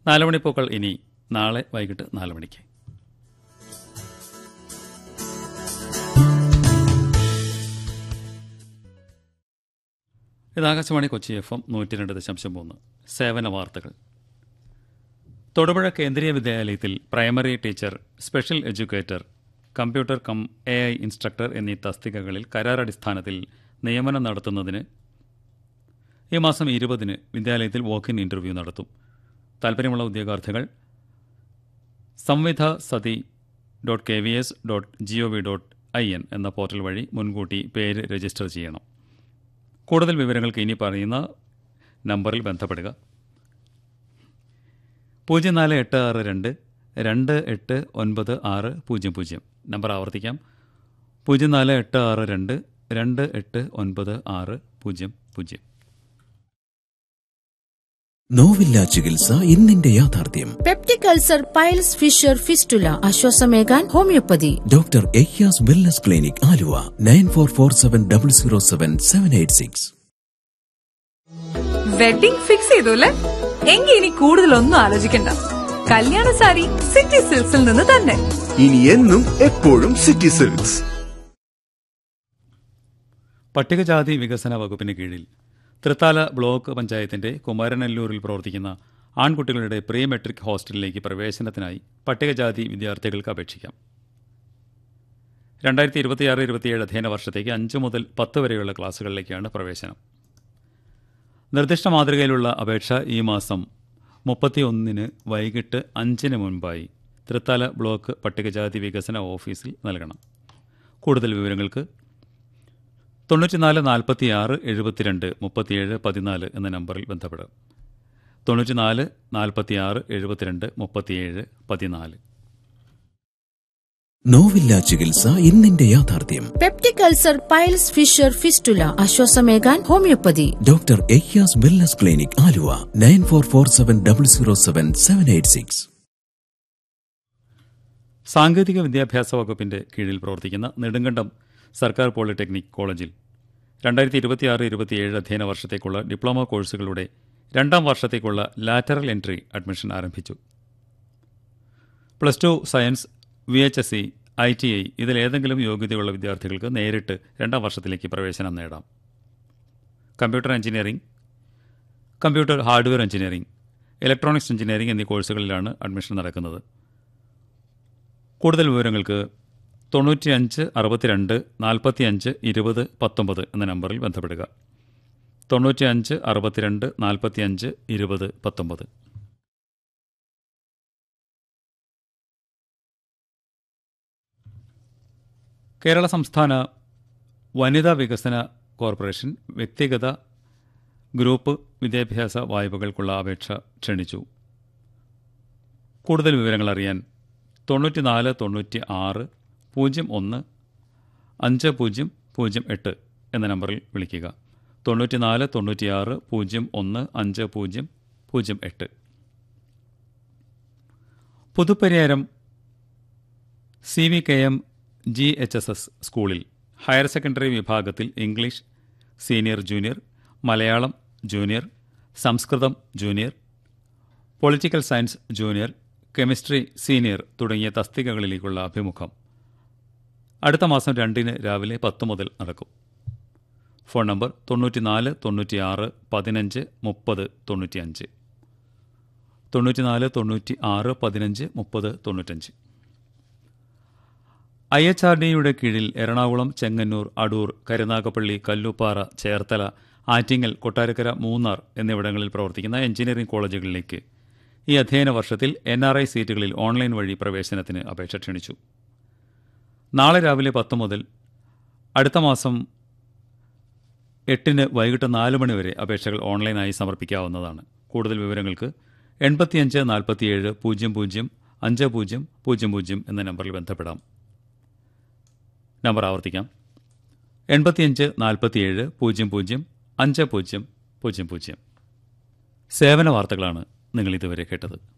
നാല് മണിപ്പൂക്കൾ ഇനി നാളെ വൈകിട്ട് നാല് മണിക്ക് ഇത് ആകാശവാണി കൊച്ചി എഫ് എം നൂറ്റി രണ്ട് ദശാംശം മൂന്ന് സേവന വാർത്തകൾ തൊടുപുഴ കേന്ദ്രീയ വിദ്യാലയത്തിൽ primary teacher special educator computer cum A I instructor എന്നീ തസ്തികകളിൽ കരാറടിസ്ഥാനത്തിൽ നിയമനം നടത്തുന്നതിന് ഈ മാസം ഇരുപതിന് വിദ്യാലയത്തിൽ വോക്ക് ഇൻ ഇന്റർവ്യൂ നടത്തും താൽപ്പര്യമുള്ള ഉദ്യോഗാർത്ഥികൾ സംവിധ സതി dot K V S dot G O V dot I N എന്ന പോർട്ടൽ വഴി മുൻകൂട്ടി പേര് രജിസ്റ്റർ ചെയ്യണം കൂടുതൽ വിവരങ്ങൾക്ക് ഇനി പറയുന്ന നമ്പറിൽ ബന്ധപ്പെടുക പൂജ്യം നാല് എട്ട് ആറ് രണ്ട് രണ്ട് എട്ട് ഒൻപത് ആറ് പൂജ്യം പൂജ്യം നമ്പർ ആവർത്തിക്കാം പൂജ്യം നാല് എട്ട് ആറ് രണ്ട് രണ്ട് എട്ട് ഒൻപത് ആറ് പൂജ്യം പൂജ്യം നോവില്ല ചികിത്സ ഇന്നിന്റെ യാഥാർത്ഥ്യം peptic ulcer piles fissure fistula ആശ്വാസമേകാൻ ഹോമിയോപ്പതി ഡോക്ടർ എയ്യാസ് wellness clinic Aluva nine four four seven double zero seven seven eight six wedding fix ചെയ്തു അല്ലേ എങ്കിൽ ഇനി കൂടുതലൊന്നും ആലോചിക്കണ്ട കല്യാണ സാരി സിറ്റി സിൽക്സിൽ നിന്ന് തന്നെ ഇനി എന്നും എപ്പോഴും സിറ്റി സിൽക്സ് പട്ടികജാതി വികസന വകുപ്പിന് കീഴിൽ തൃത്താല ബ്ലോക്ക് പഞ്ചായത്തിന്റെ കുമാരനല്ലൂരിൽ പ്രവർത്തിക്കുന്ന ആൺകുട്ടികളുടെ പ്രീ മെട്രിക് ഹോസ്റ്റലിലേക്ക് പ്രവേശനത്തിനായി പട്ടികജാതി വിദ്യാർത്ഥികൾക്ക് അപേക്ഷിക്കാം രണ്ടായിരത്തി ഇരുപത്തിയാറ് ഇരുപത്തിയേഴ് അധ്യയന വർഷത്തേക്ക് അഞ്ച് മുതൽ പത്ത് വരെയുള്ള ക്ലാസുകളിലേക്കാണ് പ്രവേശനം നിർദ്ദിഷ്ട മാതൃകയിലുള്ള അപേക്ഷ ഈ മാസം മുപ്പത്തിയൊന്നിന് വൈകിട്ട് അഞ്ചിന് മുൻപായി തൃത്താല ബ്ലോക്ക് പട്ടികജാതി വികസന ഓഫീസിൽ നൽകണം കൂടുതൽ വിവരങ്ങൾക്ക് തൊണ്ണൂറ്റിനാല് നാൽപ്പത്തി ആറ് എഴുപത്തിരണ്ട് മുപ്പത്തിയേഴ് പതിനാല് എന്ന നമ്പറിൽ ബന്ധപ്പെടുക തൊണ്ണൂറ്റിനാല് നാൽപ്പത്തി ആറ് എഴുപത്തിരണ്ട് മുപ്പത്തിയേഴ് പതിനാല് നോവില്ല ചികിത്സ ഇന്നിന്റെ യാഥാർത്ഥ്യം peptic ulcer piles fissure fistula ആശ്വാസമേകാൻ ഹോമിയോപ്പതി ഡോക്ടർ എയ്യാസ് wellness clinic Aluva nine four four seven double zero seven seven eight six സാങ്കേതിക വിദ്യാഭ്യാസ വകുപ്പിന്റെ കീഴിൽ പ്രവർത്തിക്കുന്ന നെടുങ്കണ്ടം സർക്കാർ പോളിടെക്നിക് കോളേജിൽ രണ്ടായിരത്തി ഇരുപത്തിയാറ് ഇരുപത്തിയേഴ് അധ്യയന വർഷത്തേക്കുള്ള ഡിപ്ലോമ കോഴ്സുകളുടെ രണ്ടാം വർഷത്തേക്കുള്ള ലാറ്ററൽ എൻട്രി അഡ്മിഷൻ ആരംഭിച്ചു plus two science V H S C I T I ഇതിലേതെങ്കിലും യോഗ്യതയുള്ള വിദ്യാർത്ഥികൾക്ക് നേരിട്ട് രണ്ടാം വർഷത്തിലേക്ക് പ്രവേശനം നേടാം computer engineering computer hardware engineering electronics engineering എന്നീ കോഴ്സുകളിലാണ് അഡ്മിഷൻ നടക്കുന്നത് കൂടുതൽ വിവരങ്ങൾക്ക് തൊണ്ണൂറ്റിയഞ്ച് അറുപത്തിരണ്ട് നാൽപ്പത്തിയഞ്ച് ഇരുപത് പത്തൊമ്പത് എന്ന നമ്പറിൽ ബന്ധപ്പെടുക തൊണ്ണൂറ്റിയഞ്ച് അറുപത്തിരണ്ട് നാൽപ്പത്തിയഞ്ച് ഇരുപത് പത്തൊമ്പത് കേരള സംസ്ഥാന വനിതാ വികസന കോർപ്പറേഷൻ വ്യക്തിഗത ഗ്രൂപ്പ് വിദ്യാഭ്യാസ വായ്പകൾക്കുള്ള അപേക്ഷ ക്ഷണിച്ചു കൂടുതൽ വിവരങ്ങൾ അറിയാൻ തൊണ്ണൂറ്റിനാല് തൊണ്ണൂറ്റി ആറ് പൂജ്യം ഒന്ന് അഞ്ച് പൂജ്യം പൂജ്യം എട്ട് എന്ന നമ്പറിൽ വിളിക്കുക തൊണ്ണൂറ്റിനാല് തൊണ്ണൂറ്റിയാറ് പൂജ്യം ഒന്ന് അഞ്ച് പൂജ്യം പൂജ്യം എട്ട് Puthuppariyaram C V K M G H S S സ്കൂളിൽ ഹയർ സെക്കൻഡറി വിഭാഗത്തിൽ English senior junior Malayalam junior Sanskrit junior political science junior chemistry senior തുടങ്ങിയ തസ്തികകളിലേക്കുള്ള അഭിമുഖം അടുത്ത മാസം രണ്ടിന് രാവിലെ പത്ത് മുതൽ നടക്കും ഫോൺ നമ്പർ തൊണ്ണൂറ്റിനാല് തൊണ്ണൂറ്റിയാറ് പതിനഞ്ച് മുപ്പത് തൊണ്ണൂറ്റിയഞ്ച് തൊണ്ണൂറ്റിനാല് തൊണ്ണൂറ്റി ആറ് പതിനഞ്ച് മുപ്പത് തൊണ്ണൂറ്റഞ്ച് ഐ എച്ച് ആർ ഡിയുടെ കീഴിൽ എറണാകുളം ചെങ്ങന്നൂർ അടൂർ കരുനാഗപ്പള്ളി കല്ലുപ്പാറ ചേർത്തല ആറ്റിങ്ങൽ കൊട്ടാരക്കര മൂന്നാർ എന്നിവിടങ്ങളിൽ പ്രവർത്തിക്കുന്ന എഞ്ചിനീയറിംഗ് കോളേജുകളിലേക്ക് ഈ അധ്യയന വർഷത്തിൽ എൻ ആർ ഐ സീറ്റുകളിൽ ഓൺലൈൻ വഴി പ്രവേശനത്തിന് അപേക്ഷ ക്ഷണിച്ചു നാളെ രാവിലെ പത്ത് മുതൽ അടുത്ത മാസം എട്ടിന് വൈകിട്ട് നാല് മണി വരെ അപേക്ഷകൾ ഓൺലൈനായി സമർപ്പിക്കാവുന്നതാണ് കൂടുതൽ വിവരങ്ങൾക്ക് എൺപത്തിയഞ്ച് നാൽപ്പത്തിയേഴ് പൂജ്യം പൂജ്യം അഞ്ച് പൂജ്യം പൂജ്യം പൂജ്യം എന്ന നമ്പറിൽ ബന്ധപ്പെടാം നമ്പർ ആവർത്തിക്കാം എൺപത്തിയഞ്ച് നാൽപ്പത്തിയേഴ് പൂജ്യം പൂജ്യം അഞ്ച് പൂജ്യം പൂജ്യം പൂജ്യം സേവന വാർത്തകളാണ് നിങ്ങൾ ഇതുവരെ കേട്ടത്